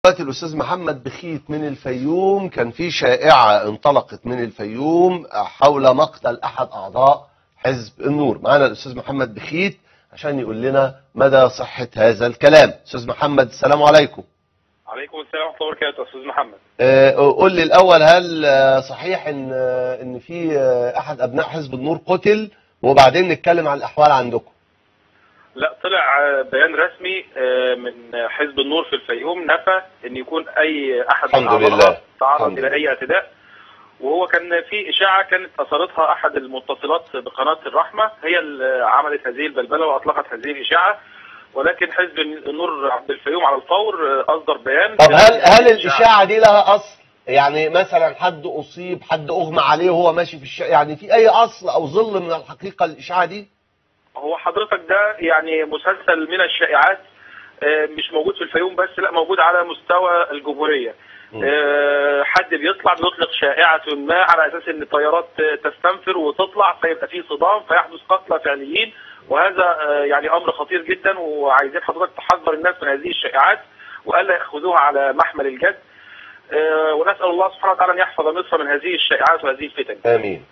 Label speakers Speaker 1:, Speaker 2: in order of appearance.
Speaker 1: دلوقتي الاستاذ محمد بخيت من الفيوم كان في شائعه انطلقت من الفيوم حول مقتل احد اعضاء حزب النور معانا الاستاذ محمد بخيت عشان يقول لنا مدى صحه هذا الكلام استاذ محمد السلام عليكم
Speaker 2: عليكم السلام ورحمه الله وبركاته استاذ محمد
Speaker 1: آه، قول لي الاول هل آه، صحيح ان آه، ان في آه، احد ابناء حزب النور قتل وبعدين نتكلم عن الاحوال عندكم
Speaker 2: لا طلع آه، بيان رسمي آه، من حزب النور في الفيوم نفى ان يكون اي احد
Speaker 1: الحمد
Speaker 2: من
Speaker 1: لله.
Speaker 2: الأعضاء تعرض
Speaker 1: الحمد
Speaker 2: الى
Speaker 1: لله.
Speaker 2: اي اعتداء وهو كان في اشاعه كانت اثارتها احد المتصلات بقناه الرحمه هي اللي عملت هذه البلبله واطلقت هذه الاشاعه ولكن حزب النور عبد الفيوم على الفور آه، اصدر بيان
Speaker 1: طب هل هل الاشاعه دي لها اصل يعني مثلا حد اصيب حد اغمى عليه وهو ماشي في الشارع يعني في اي اصل او ظل من الحقيقه الاشاعه دي
Speaker 2: هو حضرتك ده يعني مسلسل من الشائعات آه، مش موجود في الفيوم بس لا موجود على مستوى الجمهورية
Speaker 1: م.
Speaker 2: آه، حد بيطلع بيطلق شائعة ما على أساس أن الطيارات آه، تستنفر وتطلع فيبقى فيه صدام فيحدث قتلى فعليين وهذا آه، يعني أمر خطير جدا وعايزين حضرتك تحذر الناس من هذه الشائعات وألا يأخذوها على محمل الجد آه، ونسأل الله سبحانه وتعالى أن يحفظ مصر من هذه الشائعات وهذه الفتن
Speaker 1: امين